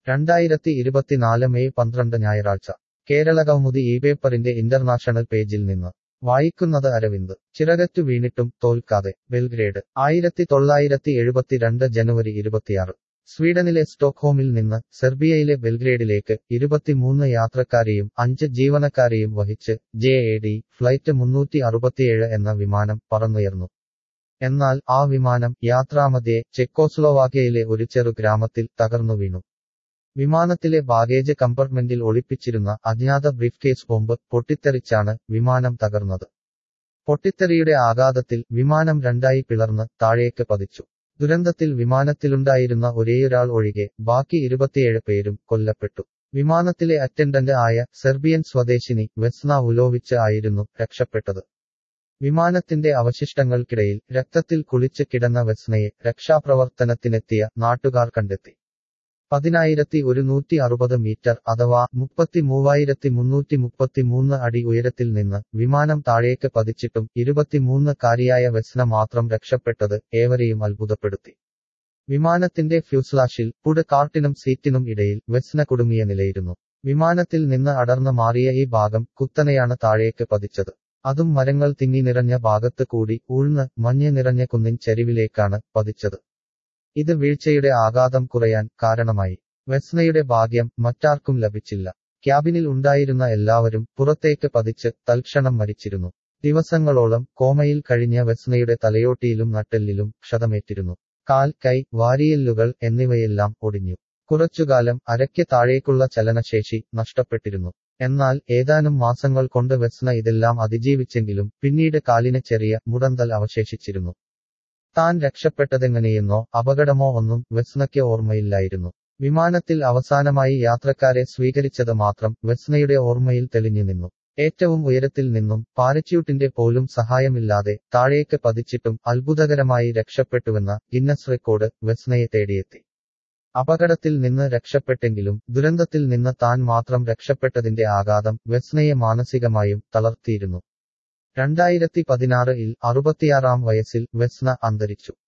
രണ്ടായിരത്തി ഇരുപത്തിനാല് മെയ് പന്ത്രണ്ട് ഞായറാഴ്ച കേരള കൗമുദി ഈ പേപ്പറിന്റെ ഇന്റർനാഷണൽ പേജിൽ നിന്ന് വായിക്കുന്നത് അരവിന്ദ് ചിറകറ്റു വീണിട്ടും തോൽക്കാതെ ബെൽഗ്രേഡ് ആയിരത്തി തൊള്ളായിരത്തി എഴുപത്തിരണ്ട് ജനുവരി ഇരുപത്തിയാറ് സ്വീഡനിലെ സ്റ്റോക്ക്ഹോമിൽ നിന്ന് സെർബിയയിലെ ബെൽഗ്രേഡിലേക്ക് ഇരുപത്തിമൂന്ന് യാത്രക്കാരെയും അഞ്ച് ജീവനക്കാരെയും വഹിച്ച് ജെ എ ഡി ഫ്ലൈറ്റ് മുന്നൂറ്റി അറുപത്തിയേഴ് എന്ന വിമാനം പറന്നുയർന്നു എന്നാൽ ആ വിമാനം യാത്രാമധ്യേ ചെക്കോസ്ലോവാക്യയിലെ ഒരു ചെറു ഗ്രാമത്തിൽ തകർന്നു വീണു വിമാനത്തിലെ ബാഗേജ് കമ്പാർട്ട്മെന്റിൽ ഒളിപ്പിച്ചിരുന്ന അജ്ഞാത ബ്രീഫ്കേസ് ബോംബ് പൊട്ടിത്തെറിച്ചാണ് വിമാനം തകർന്നത് പൊട്ടിത്തെറിയുടെ ആഘാതത്തിൽ വിമാനം രണ്ടായി പിളർന്ന് താഴേക്ക് പതിച്ചു ദുരന്തത്തിൽ വിമാനത്തിലുണ്ടായിരുന്ന ഒരേയൊരാൾ ഒഴികെ ബാക്കി ഇരുപത്തിയേഴ് പേരും കൊല്ലപ്പെട്ടു വിമാനത്തിലെ അറ്റൻഡന്റ് ആയ സെർബിയൻ സ്വദേശിനി വെസ്ന ഉലോവിച്ച് ആയിരുന്നു രക്ഷപ്പെട്ടത് വിമാനത്തിന്റെ അവശിഷ്ടങ്ങൾക്കിടയിൽ രക്തത്തിൽ കുളിച്ച് കിടന്ന വെസ്നയെ രക്ഷാപ്രവർത്തനത്തിനെത്തിയ നാട്ടുകാർ കണ്ടെത്തി പതിനായിരത്തി ഒരുന്നൂറ്റി അറുപത് മീറ്റർ അഥവാ മുപ്പത്തി മൂവായിരത്തി മുന്നൂറ്റി മുപ്പത്തിമൂന്ന് അടി ഉയരത്തിൽ നിന്ന് വിമാനം താഴേക്ക് പതിച്ചിട്ടും ഇരുപത്തിമൂന്ന് കാരിയായ വെസ്ന മാത്രം രക്ഷപ്പെട്ടത് ഏവരെയും അത്ഭുതപ്പെടുത്തി വിമാനത്തിന്റെ ഫ്യൂസ്ലാഷിൽ പുട് കാർട്ടിനും സീറ്റിനും ഇടയിൽ വെസ്ന കുടുങ്ങിയ നിലയിരുന്നു വിമാനത്തിൽ നിന്ന് അടർന്നു മാറിയ ഈ ഭാഗം കുത്തനെയാണ് താഴേക്ക് പതിച്ചത് അതും മരങ്ങൾ തിങ്ങി നിറഞ്ഞ ഭാഗത്ത് കൂടി ഊഴ്ന്ന് മഞ്ഞ് നിറഞ്ഞ കുന്നിൻ ചരിവിലേക്കാണ് പതിച്ചത് ഇത് വീഴ്ചയുടെ ആഘാതം കുറയാൻ കാരണമായി വെസ്നയുടെ ഭാഗ്യം മറ്റാർക്കും ലഭിച്ചില്ല ക്യാബിനിൽ ഉണ്ടായിരുന്ന എല്ലാവരും പുറത്തേക്ക് പതിച്ച് തൽക്ഷണം മരിച്ചിരുന്നു ദിവസങ്ങളോളം കോമയിൽ കഴിഞ്ഞ വെസ്നയുടെ തലയോട്ടിയിലും നട്ടെല്ലിലും ക്ഷതമേറ്റിരുന്നു കാൽ കൈ വാരിയെല്ലുകൾ എന്നിവയെല്ലാം ഒടിഞ്ഞു കുറച്ചുകാലം അരയ്ക്ക് താഴേക്കുള്ള ചലനശേഷി നഷ്ടപ്പെട്ടിരുന്നു എന്നാൽ ഏതാനും മാസങ്ങൾ കൊണ്ട് വെസ്ന ഇതെല്ലാം അതിജീവിച്ചെങ്കിലും പിന്നീട് കാലിന് ചെറിയ മുടന്തൽ അവശേഷിച്ചിരുന്നു താൻ രക്ഷപ്പെട്ടതെങ്ങനെയെന്നോ അപകടമോ ഒന്നും വെസ്നയ്ക്ക് ഓർമ്മയില്ലായിരുന്നു വിമാനത്തിൽ അവസാനമായി യാത്രക്കാരെ സ്വീകരിച്ചത് മാത്രം വെസ്നയുടെ ഓർമ്മയിൽ തെളിഞ്ഞു നിന്നു ഏറ്റവും ഉയരത്തിൽ നിന്നും പാരച്യൂട്ടിന്റെ പോലും സഹായമില്ലാതെ താഴേക്ക് പതിച്ചിട്ടും അത്ഭുതകരമായി രക്ഷപ്പെട്ടുവെന്ന ഗിന്നസ് റെക്കോർഡ് വെസ്നയെ തേടിയെത്തി അപകടത്തിൽ നിന്ന് രക്ഷപ്പെട്ടെങ്കിലും ദുരന്തത്തിൽ നിന്ന് താൻ മാത്രം രക്ഷപ്പെട്ടതിന്റെ ആഘാതം വെസ്നയെ മാനസികമായും തളർത്തിയിരുന്നു രണ്ടായിരത്തി പതിനാറിൽ അറുപത്തിയാറാം വയസ്സിൽ വെസ്ന അന്തരിച്ചു